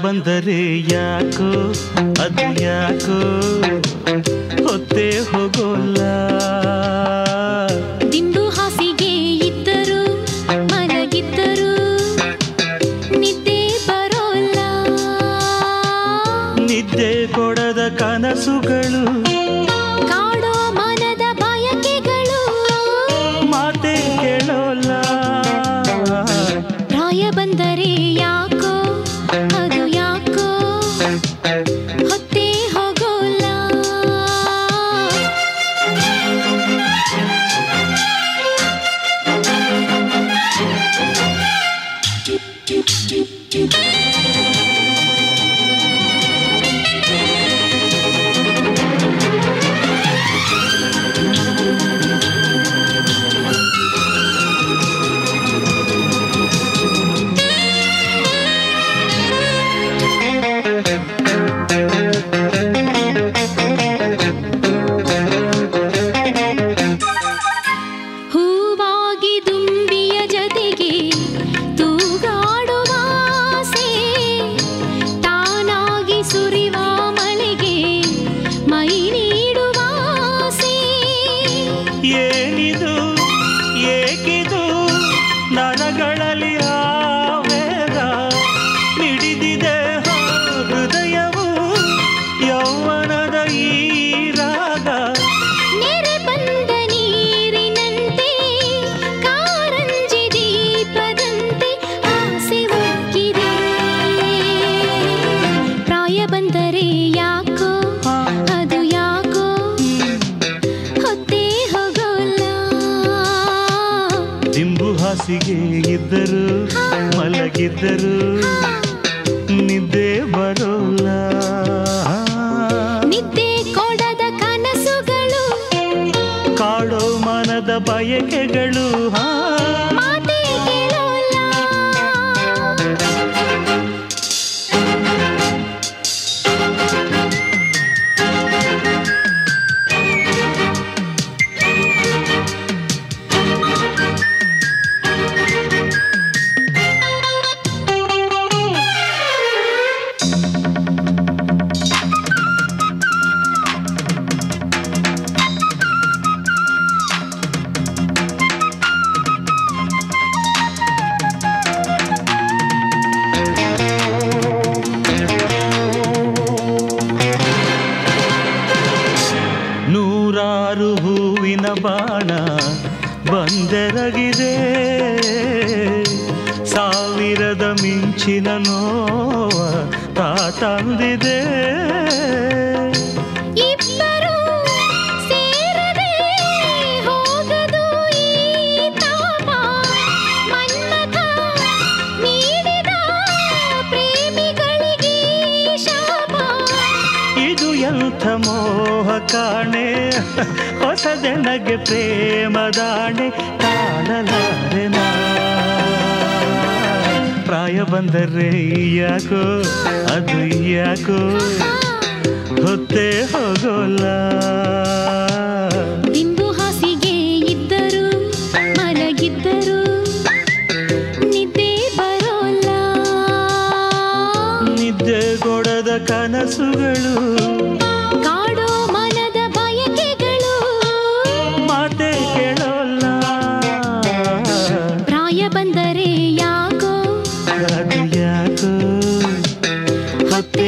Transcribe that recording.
ಬಂದರೆ ಯಾಕೋ ಅದು ಯಾಕೋ ಹೊತ್ತೇ ಹೋಗೋಲ್ಲ ದಿಂಬು ಹಾಸಿಗೆ ಇದ್ದರು ಮಲಗಿದ್ದರು ನಿದ್ದೆ ಬರೋಲ್ಲ ನಿದ್ದೆ ಕೊಡದ ಕನಸುಗಳು ಕಾಡೋ ಮನದ ಬಯಕೆಗಳು ಮಾತೆ ಕೇಳೋಲ್ಲ ಪ್ರಾಯ ಬಂದರೆ ಯಾಕೋ ಅದು ಯಾಕೋ ಹೊತ್ತೇ ಹೋಗೋಲ್ಲ ಹೂವಾಗಿ ದುಂಬಿಯ ಜೊತೆಗೆ ತೂಗಾಡುವ ಆಸೆ ತಾನಾಗಿ ಸುರಿವ ಮಳೆಗೆ ಮೈ ನೀಡುವ ಆಸೆ ಏನಿದು ಏಕಿದು ನನಗಳಲ್ಲಿ ಆವೇಗ ಮಿಡಿದಿದೆ ಹೃದಯವು ಯೌವನದ ಈ ರಾಗ ನೆರೆ ಬಂದ ನೀರಿನಂತೆ ಕಾರಂಜಿ ದೀಪದಂತೆ ಆಸೆ ಉಕ್ಕಿದೆ ಪ್ರಾಯ ಬಂದರೆ ಯಾಕೋ ಅದು ಯಾಕೋ ಹೊತ್ತೇ ಹೋಗೋಲ್ಲ ದಿಂಬು ಹಾಸಿಗೆ ಇದ್ದರು ಮಲಗಿದ್ದರು ನಿದ್ದೆ ಬರೋಲ್ಲ ನಿದ್ದೆ ಕೊಡದ ಕನಸುಗಳು ಕಾಡೋ ಮನದ ಬಯಕೆಗಳು ಹಾ ಮಾತೇ ಕೇಳೋಲ್ಲ ನೂರಾರು ಹೂವಿನ ಬಾಣ ಬಂದೆರಗಿದೆ ಸಾವಿರದ ಮಿಂಚಿನ ನೋವ ತಾ ತಂದಿದೆ ಇಬ್ಬರು ಸೇರದೆ ಹೋಗದು ಈ ತಾಪ ಮನ್ಮಥ ನೀಡಿದ ಪ್ರೇಮಿಗಳಿಗೆ ಶಾಪ ಇದು ಎಂಥ ಮೋಹ ಕಾಣೆ ಹೊಸದೆನಗೆ ಪ್ರೇಮದಾಣೆ ತಾಳಲಾರೆನ ಪ್ರಾಯ ಬಂದರೆ ಯಾಕೋ ಅದು ಯಾಕೋ ಹೊತ್ತೇ ಹೋಗೋಲ್ಲ ದಿಂಬು ಹಾಸಿಗೆ ಇದ್ದರು ಮಲಗಿದ್ದರು ನಿದ್ದೆ ಬರೋಲ್ಲ ನಿದ್ದೆ ಕೊಡದ ಕನಸುಗಳು ಕಾಡೋ ಮನದ ಬಯಕೆಗಳು ಮಾತೆ ಕೇಳೋಲ್ಲ ಪ್ರಾಯ ಬಂದರೆ ಯಾಕೋ ಅದು ಯಾಕೋ ಹೊತ್ತೇ